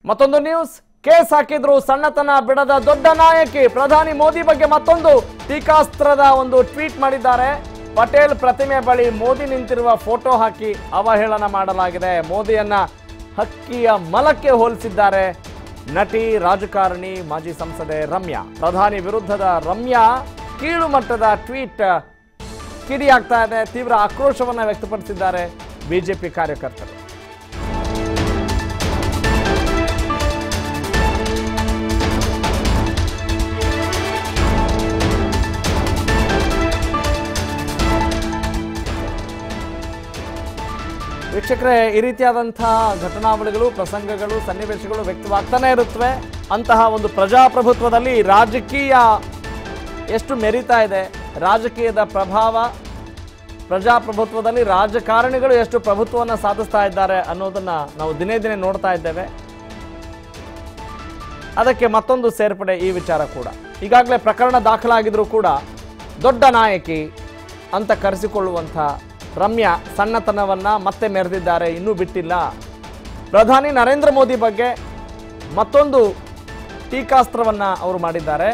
ಮತ್ತೊಂದು news case ಹಾಕಿದ್ರು ಸಣ್ಣತನ ಬಿಡದ ದೊಡ್ಡ ನಾಯಕಿ ಪ್ರಧಾನಿ ಮೋದಿ ಬಗ್ಗೆ ಮತ್ತೊಂದು ಟೀಕಾಸ್ತ್ರದ ಒಂದು ಟ್ವೀಟ್ ಮಾಡಿದ್ದಾರೆ ಪಟೇಲ್ ಪ್ರತಿಮೆ ಬಳಿ ಮೋದಿ ನಿಂತಿರುವ ಫೋಟೋ ಹಾಕಿ ಅವಹೇಳನ ಮಾಡಲಾಗಿದೆ ಮೋದಿಯನ್ನ ಹಕ್ಕಿಯ ಮಲಕ್ಕೆ ಹೋಲಿಸಿದ್ದಾರೆ ನಟಿ ರಾಜಕಾರಣಿ ಮಾಜಿ ಸಂಸದೆ ರಮ್ಯಾ ಪ್ರಧಾನಿ ವಿರುದ್ಧದ ರಮ್ಯಾ ಕೀಳು ಮಟ್ಟದ ಟ್ವೀಟ್ ಕಿಡಿಯಾಗ್ತಾ ಇದೆ ತೀವ್ರ ಆಕ್ರೋಶವನ್ನ ವ್ಯಕ್ತಪಡಿಸಿದ್ದಾರೆ ಬಿಜೆಪಿ ಕಾರ್ಯಕರ್ತರು ವೀಕ್ಷಕರೇ ಈ ರೀತಿಯಾದಂತಹ ಘಟನಾವಳಿಗಳು ಪ್ರಸಂಗಗಳು ಸನ್ನಿವೇಶಗಳು ವ್ಯಕ್ತವಾಗ್ತಾನೆ ಇರುತ್ತವೆ ಅಂತಹ ಒಂದು ಪ್ರಜಾಪ್ರಭುತ್ವದಲ್ಲಿ ರಾಜಕೀಯ ಎಷ್ಟು ಮೆರಿತಾ ಇದೆ ರಾಜಕೀಯದ ಪ್ರಭಾವ ಪ್ರಜಾಪ್ರಭುತ್ವದಲ್ಲಿ ರಾಜಕಾರಣಿಗಳು ಎಷ್ಟು ಪ್ರಭುತ್ವವನ್ನು ಸಾಧಿಸ್ತಾ ಇದ್ದಾರೆ ಅನ್ನೋದನ್ನ ನಾವು ದಿನೇ ದಿನೇ ನೋಡ್ತಾ ಇದ್ದೇವೆ ಅದಕ್ಕೆ ಮತ್ತೊಂದು ಸೇರ್ಪಡೆ ಈ ವಿಚಾರ ಕೂಡ ಈಗಾಗಲೇ ಪ್ರಕರಣ ದಾಖಲಾಗಿದ್ರೂ ಕೂಡ ದೊಡ್ಡ ನಾಯಕಿ ಅಂತ ಕರೆಸಿಕೊಳ್ಳುವಂಥ ರಮ್ಯಾ ಸಣ್ಣತನವನ್ನ ಮತ್ತೆ ಮೆರೆದಿದ್ದಾರೆ ಇನ್ನೂ ಬಿಟ್ಟಿಲ್ಲ ಪ್ರಧಾನಿ ನರೇಂದ್ರ ಮೋದಿ ಬಗ್ಗೆ ಮತ್ತೊಂದು ಟೀಕಾಸ್ತ್ರವನ್ನ ಅವರು ಮಾಡಿದ್ದಾರೆ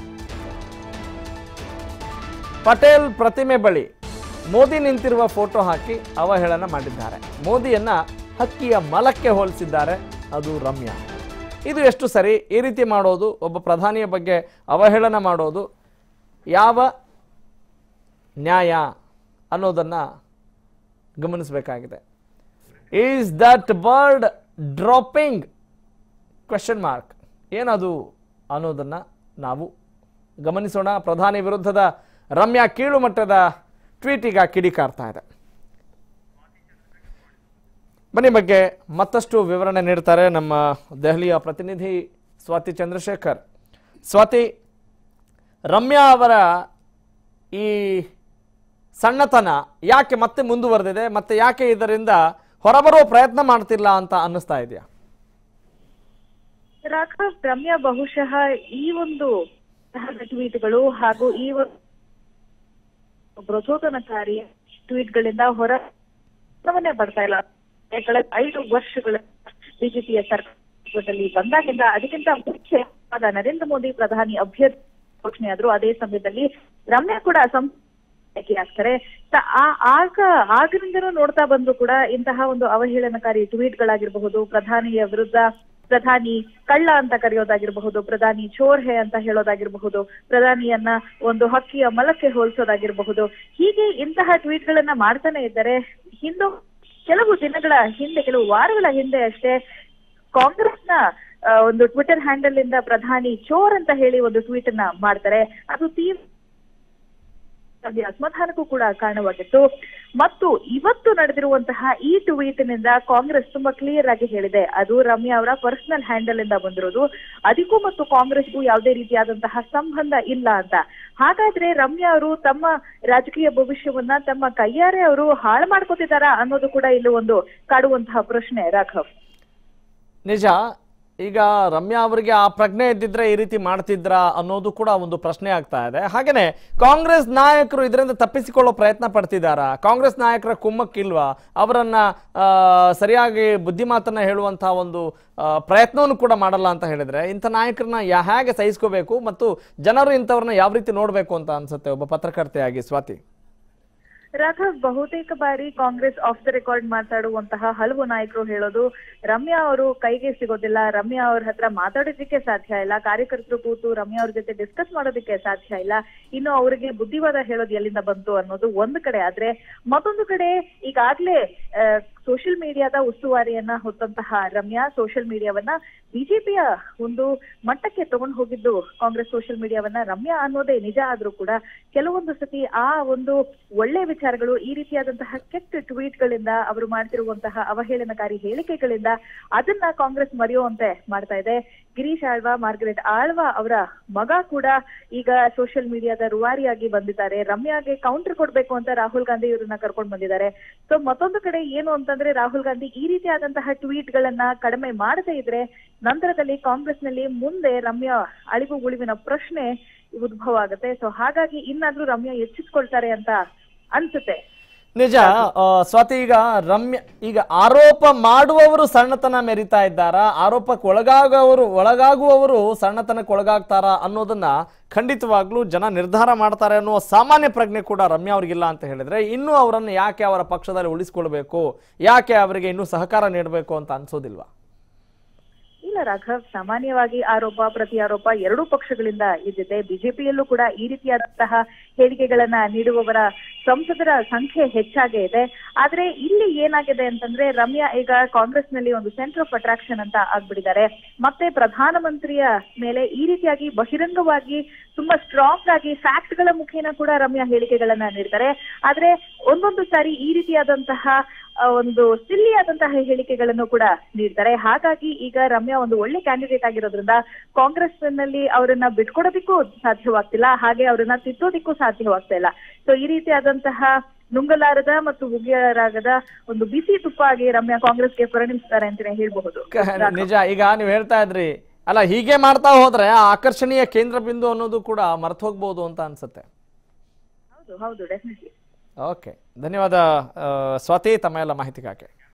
ಪಟೇಲ್ ಪ್ರತಿಮೆ ಬಳಿ ಮೋದಿ ನಿಂತಿರುವ ಫೋಟೋ ಹಾಕಿ ಅವಹೇಳನ ಮಾಡಿದ್ದಾರೆ ಮೋದಿಯನ್ನ ಹಕ್ಕಿಯ ಮಲಕ್ಕೆ ಹೋಲಿಸಿದ್ದಾರೆ ಅದು ರಮ್ಯಾ ಇದು ಎಷ್ಟು ಸರಿ ಈ ರೀತಿ ಮಾಡೋದು ಒಬ್ಬ ಪ್ರಧಾನಿಯ ಬಗ್ಗೆ ಅವಹೇಳನ ಮಾಡೋದು ಯಾವ ನ್ಯಾಯ ಅನ್ನೋದನ್ನು ಗಮನಿಸಬೇಕಾಗಿದೆ is that bird dropping question mark ಏನದು ಅನ್ನೋದನ್ನು ನಾವು ಗಮನಿಸೋಣ ಪ್ರಧಾನಿ ವಿರುದ್ಧದ ರಮ್ಯಾ ಕೀಳು ಮಟ್ಟದ ಟ್ವೀಟ್ ಈಗ ಕಿಡಿಕಾರ್ತಾ ಇದೆ ಬನ್ನಿ ಬಗ್ಗೆ ಮತ್ತಷ್ಟು ವಿವರಣೆ ನೀಡ್ತಾರೆ ನಮ್ಮ ದೆಹಲಿಯ ಪ್ರತಿನಿಧಿ ಸ್ವಾತಿ ಚಂದ್ರಶೇಖರ್ ಸ್ವಾತಿ ರಮ್ಯಾ ಅವರ ಈ ಸಣ್ಣತನ ಯಾಕೆ ಮತ್ತೆ ಮುಂದುವರೆದಿದೆ ಮತ್ತೆ ಯಾಕೆ ಇದರಿಂದ ಹೊರಬರುವ ಪ್ರಯತ್ನ ಮಾಡ್ತಿಲ್ಲ ಅಂತ ಅನ್ನಿಸ್ತಾ ಇದೆಯಾ ರಾಘವ್ ರಮ್ಯಾ ಬಹುಶಃ ಈ ಒಂದು ತರಹದ ಟ್ವೀಟ್ಗಳು ಹಾಗೂ ಈ ಒಂದು ಪ್ರಚೋದನಕಾರಿ ಟ್ವೀಟ್ಗಳಿಂದ ಹೊರ ಹೊರವನ್ನೇ ಬರ್ತಾ ಇಲ್ಲ ಕಳೆದ ಐದು ವರ್ಷಗಳ ಬಿಜೆಪಿಯ ಸರ್ಕಾರದಲ್ಲಿ ಬಂದಾಗಿಂದ ಅದಕ್ಕಿಂತ ಮುಖ್ಯವಾದ ನರೇಂದ್ರ ಮೋದಿ ಪ್ರಧಾನಿ ಅಭ್ಯರ್ಥಿ ಘೋಷಣೆಯಾದ್ರು ಅದೇ ಸಮಯದಲ್ಲಿ ರಮ್ಯಾ ಕೂಡ ಸಂ ಆಗ್ತಾರೆ ತ- ಆ- ಆಗ ಆಗಿನಿಂದನೂ ನೋಡ್ತಾ ಬಂದ್ರು ಕೂಡ ಇಂತಹ ಒಂದು ಅವಹೇಳನಕಾರಿ ಟ್ವೀಟ್ಗಳಾಗಿರಬಹುದು ಪ್ರಧಾನಿಯ ವಿರುದ್ಧ ಪ್ರಧಾನಿ ಕಳ್ಳ ಅಂತ ಕರೆಯೋದಾಗಿರಬಹುದು ಪ್ರಧಾನಿ ಚೋರ್ ಹೇ ಅಂತ ಹೇಳೋದಾಗಿರಬಹುದು ಪ್ರಧಾನಿಯನ್ನ ಒಂದು ಹಕ್ಕಿಯ ಮಲಕ್ಕೆ ಹೋಲಿಸೋದಾಗಿರಬಹುದು ಹೀಗೆ ಇಂತಹ ಟ್ವೀಟ್ಗಳನ್ನ ಮಾಡ್ತಾನೆ ಇದ್ದಾರೆ ಹಿಂದೂ ಕೆಲವು ದಿನಗಳ ಹಿಂದೆ ಕೆಲವು ವಾರಗಳ ಹಿಂದೆ ಅಷ್ಟೇ ಕಾಂಗ್ರೆಸ್ನ ಆ, ಒಂದು ಟ್ವಿಟರ್ ಹ್ಯಾಂಡಲ್ ಇಂದ ಪ್ರಧಾನಿ ಚೋರ್ ಅಂತ ಹೇಳಿ ಒಂದು ಟ್ವೀಟ್ ಅನ್ನ ಮಾಡ್ತಾರೆ ಅದು ತೀವ್ರ ಅಲ್ಲಿ ಅಸಮಾಧಾನಕ್ಕೂ ಕೂಡ ಕಾರಣವಾಗಿತ್ತು ಮತ್ತು ಇವತ್ತು ನಡೆದಿರುವಂತಹ ಈ ಟ್ವೀಟ್ ನಿಂದ ಕಾಂಗ್ರೆಸ್ ತುಂಬಾ ಕ್ಲಿಯರ್ ಆಗಿ ಹೇಳಿದೆ ಅದು ರಮ್ಯಾ ಅವರ ಪರ್ಸನಲ್ ಹ್ಯಾಂಡಲ್ ಇಂದ ಬಂದಿರೋದು ಅದಕ್ಕೂ ಮತ್ತು ಕಾಂಗ್ರೆಸ್ಗೂ ಯಾವುದೇ ರೀತಿಯಾದಂತಹ ಸಂಬಂಧ ಇಲ್ಲ ಅಂತ ಹಾಗಾದ್ರೆ ರಮ್ಯಾ ಅವರು ತಮ್ಮ ರಾಜಕೀಯ ಭವಿಷ್ಯವನ್ನ ತಮ್ಮ ಕೈಯಾರೆ ಅವರು ಹಾಳು ಮಾಡ್ಕೋತಿದ್ದಾರಾ ಅನ್ನೋದು ಕೂಡ ಇಲ್ಲಿ ಒಂದು ಕಾಡುವಂತಹ ಪ್ರಶ್ನೆ ರಾಘವ್ ನಿಜ ಈಗ ರಮ್ಯಾ ಅವರಿಗೆ ಆ ಪ್ರಜ್ಞೆ ಇದ್ದಿದ್ರೆ ಈ ರೀತಿ ಮಾಡ್ತಿದ್ರಾ ಅನ್ನೋದು ಕೂಡ ಒಂದು ಪ್ರಶ್ನೆ ಆಗ್ತಾ ಇದೆ ಹಾಗೇನೆ ಕಾಂಗ್ರೆಸ್ ನಾಯಕರು ಇದರಿಂದ ತಪ್ಪಿಸಿಕೊಳ್ಳೋ ಪ್ರಯತ್ನ ಪಡ್ತಿದ್ದಾರಾ ಕಾಂಗ್ರೆಸ್ ನಾಯಕರ ಕುಮ್ಮಕ್ಕಿಲ್ವಾ ಅವರನ್ನ ಆ, ಸರಿಯಾಗಿ ಬುದ್ಧಿಮಾತನ್ನ ಹೇಳುವಂತಹ ಒಂದು ಆ, ಪ್ರಯತ್ನವನ್ನು ಕೂಡ ಮಾಡಲ್ಲ ಅಂತ ಹೇಳಿದ್ರೆ ಇಂಥ ನಾಯಕರನ್ನ ಯಾ ಹೇಗೆ ಸಹಿಸ್ಕೋಬೇಕು ಮತ್ತು ಜನರು ಇಂಥವ್ರನ್ನ ಯಾವ ರೀತಿ ನೋಡಬೇಕು ಅಂತ ಅನ್ಸುತ್ತೆ ಒಬ್ಬ ಪತ್ರಕರ್ತೆಯಾಗಿ ಸ್ವಾತಿ ರಾಘವ್ ಬಹುತೇಕ ಬಾರಿ ಕಾಂಗ್ರೆಸ್ ಆಫ್ ದ ರೆಕಾರ್ಡ್ ಮಾತಾಡುವಂತಹ ಹಲವು ನಾಯಕರು ಹೇಳೋದು ರಮ್ಯಾ ಅವರು ಕೈಗೆ ಸಿಗೋದಿಲ್ಲ ರಮ್ಯಾ ಅವ್ರ ಹತ್ರ ಮಾತಾಡೋದಕ್ಕೆ ಸಾಧ್ಯ ಇಲ್ಲ ಕಾರ್ಯಕರ್ತರು ಕೂತು ರಮ್ಯಾ ಅವ್ರ ಜೊತೆ ಡಿಸ್ಕಸ್ ಮಾಡೋದಕ್ಕೆ ಸಾಧ್ಯ ಇಲ್ಲ ಇನ್ನು ಅವರಿಗೆ ಬುದ್ಧಿವಾದ ಹೇಳೋದು ಎಲ್ಲಿಂದ ಬಂತು ಅನ್ನೋದು ಒಂದು ಕಡೆ ಆದ್ರೆ ಮತ್ತೊಂದು ಕಡೆ ಈಗಾಗ್ಲೇ ಸೋಷಿಯಲ್ ಮೀಡಿಯಾದ ಉಸ್ತುವಾರಿಯನ್ನ ಹೊತ್ತಂತಹ ರಮ್ಯಾ ಸೋಷಿಯಲ್ ಮೀಡಿಯಾವನ್ನ ಬಿಜೆಪಿಯ ಒಂದು ಮಟ್ಟಕ್ಕೆ ತಗೊಂಡು ಹೋಗಿದ್ದು ಕಾಂಗ್ರೆಸ್ ಸೋಷಿಯಲ್ ಮೀಡಿಯಾವನ್ನ ರಮ್ಯಾ ಅನ್ನೋದೇ ನಿಜ ಆದ್ರೂ ಕೂಡ ಕೆಲವೊಂದು ಸತಿ ಆ ಒಂದು ಒಳ್ಳೆ ವಿಚಾರಗಳು ಈ ರೀತಿಯಾದಂತಹ ಕೆಟ್ಟ ಟ್ವೀಟ್ಗಳಿಂದ ಅವರು ಮಾಡ್ತಿರುವಂತಹ ಅವಹೇಳನಕಾರಿ ಹೇಳಿಕೆಗಳಿಂದ ಅದನ್ನ ಕಾಂಗ್ರೆಸ್ ಮರೆಯುವಂತೆ ಮಾಡ್ತಾ ಇದೆ ಗಿರೀಶ್ ಆಳ್ವಾ ಮಾರ್ಗರೆಟ್ ಆಳ್ವಾ ಅವರ ಮಗ ಕೂಡ ಈಗ ಸೋಷಿಯಲ್ ಮೀಡಿಯಾದ ರೂವಾರಿಯಾಗಿ ಬಂದಿದ್ದಾರೆ ರಮ್ಯಾಗೆ ಕೌಂಟರ್ ಕೊಡ್ಬೇಕು ಅಂತ ರಾಹುಲ್ ಗಾಂಧಿ ಇವರನ್ನ ಕರ್ಕೊಂಡು ಬಂದಿದ್ದಾರೆ ಸೊ ಮತ್ತೊಂದು ಕಡೆ ಏನು ಅಂತಂದ್ರೆ ರಾಹುಲ್ ಗಾಂಧಿ ಈ ರೀತಿಯಾದಂತಹ ಟ್ವೀಟ್ ಗಳನ್ನ ಕಡಿಮೆ ಮಾಡದೇ ಇದ್ರೆ ನಂತರದಲ್ಲಿ ಕಾಂಗ್ರೆಸ್ನಲ್ಲಿ ಮುಂದೆ ರಮ್ಯಾ ಅಳಿವು ಉಳಿವಿನ ಪ್ರಶ್ನೆ ಉದ್ಭವ ಆಗುತ್ತೆ ಸೊ ಹಾಗಾಗಿ ಇನ್ನಾದ್ರೂ ರಮ್ಯಾ ಎಚ್ಚೆತ್ಕೊಳ್ತಾರೆ ಅಂತ ಅನ್ಸುತ್ತೆ ನಿಜ ಆ, ಸ್ವಾತಿ ಈಗ ರಮ್ಯ ಈಗ ಆರೋಪ ಮಾಡುವವರು ಸಣ್ಣತನ ಮೆರಿತಾ ಇದ್ದಾರಾ ಆರೋಪಕ್ಕೆ ಒಳಗಾಗುವವರು ಒಳಗಾಗುವವರು ಸಣ್ಣತನಕ್ಕೆ ಒಳಗಾಗ್ತಾರಾ ಅನ್ನೋದನ್ನ ಖಂಡಿತವಾಗ್ಲೂ ಜನ ನಿರ್ಧಾರ ಮಾಡ್ತಾರೆ ಅನ್ನುವ ಸಾಮಾನ್ಯ ಪ್ರಜ್ಞೆ ಕೂಡ ರಮ್ಯಾ ಅವ್ರಿಗಿಲ್ಲ ಅಂತ ಹೇಳಿದ್ರೆ ಇನ್ನೂ ಅವರನ್ನು ಯಾಕೆ ಅವರ ಪಕ್ಷದಲ್ಲಿ ಉಳಿಸ್ಕೊಳ್ಬೇಕು ಯಾಕೆ ಅವರಿಗೆ ಇನ್ನೂ ಸಹಕಾರ ನೀಡಬೇಕು ಅಂತ ಅನ್ಸೋದಿಲ್ವಾ ಇಲ್ಲ ರಾಘವ್ ಸಾಮಾನ್ಯವಾಗಿ ಆರೋಪ ಪ್ರತಿ ಆರೋಪ ಎರಡೂ ಪಕ್ಷಗಳಿಂದ ಇದ್ದಿದೆ ಬಿಜೆಪಿಯಲ್ಲೂ ಕೂಡ ಈ ರೀತಿಯಾದಂತಹ ಹೇಳಿಕೆಗಳನ್ನ ನೀಡುವವರ ಸಂಸದರ ಸಂಖ್ಯೆ ಹೆಚ್ಚಾಗೇ ಇದೆ ಆದ್ರೆ ಇಲ್ಲಿ ಏನಾಗಿದೆ ಅಂತಂದ್ರೆ ರಮ್ಯಾ ಈಗ ಕಾಂಗ್ರೆಸ್ನಲ್ಲಿ ಒಂದು ಸೆಂಟರ್ ಆಫ್ ಅಟ್ರಾಕ್ಷನ್ ಅಂತ ಆಗ್ಬಿಟ್ಟಿದ್ದಾರೆ ಮತ್ತೆ ಪ್ರಧಾನಮಂತ್ರಿಯ ಮೇಲೆ ಈ ರೀತಿಯಾಗಿ ಬಹಿರಂಗವಾಗಿ ತುಂಬಾ ಸ್ಟ್ರಾಂಗ್ ಆಗಿ ಫ್ಯಾಕ್ಟ್ ಗಳ ಮುಖೇನ ಕೂಡ ರಮ್ಯಾ ಹೇಳಿಕೆಗಳನ್ನ ನೀಡ್ತಾರೆ ಆದ್ರೆ ಒಂದೊಂದು ಸಾರಿ ಈ ರೀತಿಯಾದಂತಹ ಆ, ಒಂದು ಸಿಲ್ಲಿ ಆದಂತಹ ಹೇಳಿಕೆಗಳನ್ನು ಕೂಡ ನೀಡ್ತಾರೆ ಹಾಗಾಗಿ ಈಗ ರಮ್ಯಾ ಒಂದು ಒಳ್ಳೆ ಕ್ಯಾಂಡಿಡೇಟ್ ಆಗಿರೋದ್ರಿಂದ ಕಾಂಗ್ರೆಸ್ ನಲ್ಲಿ ಅವರನ್ನ ಬಿಟ್ಕೊಡೋದಿಕ್ಕೂ ಸಾಧ್ಯವಾಗ್ತಿಲ್ಲ ಹಾಗೆ ಅವರನ್ನ ತಿದ್ದೋದಿಕ್ಕೂ ಸಾಧ್ಯವಾಗ್ತಾ ಇಲ್ಲ ಸೊ ಈ ರೀತಿಯಾದಂತಹ ನುಂಗಲಾರದ ಮತ್ತು ಮುಗಿಯಲಾಗದ ಒಂದು ಬಿಸಿ ತುಪ್ಪ ಆಗಿ ರಮ್ಯಾ ಕಾಂಗ್ರೆಸ್ಗೆ ಪರಿಣಮಿಸ್ತಾರೆ ಅಂತಾನೆ ಹೇಳ್ಬಹುದು ಕ- ನಿಜ ಈಗ ನೀವು ಹೇಳ್ತಾ ಇದ್ರಿ ಅಲ್ಲ ಹೀಗೆ ಮಾಡ್ತಾ ಹೋದ್ರೆ ಆ ಆಕರ್ಷಣೀಯ ಕೇಂದ್ರ ಬಿಂದು ಅನ್ನೋದು ಕೂಡ ಮರ್ತು ಹೋಗ್ಬೋದು ಅಂತ ಅನ್ಸುತ್ತೆ ಹೌದು ಹೌದು ಡೆಫಿನೆಟ್ಲಿ ಓಕೆ ಧನ್ಯವಾದ ಆ, ಸ್ವಾತಿ ತಮ್ಮ ಎಲ್ಲ ಮಾಹಿತಿಗಾಗಿ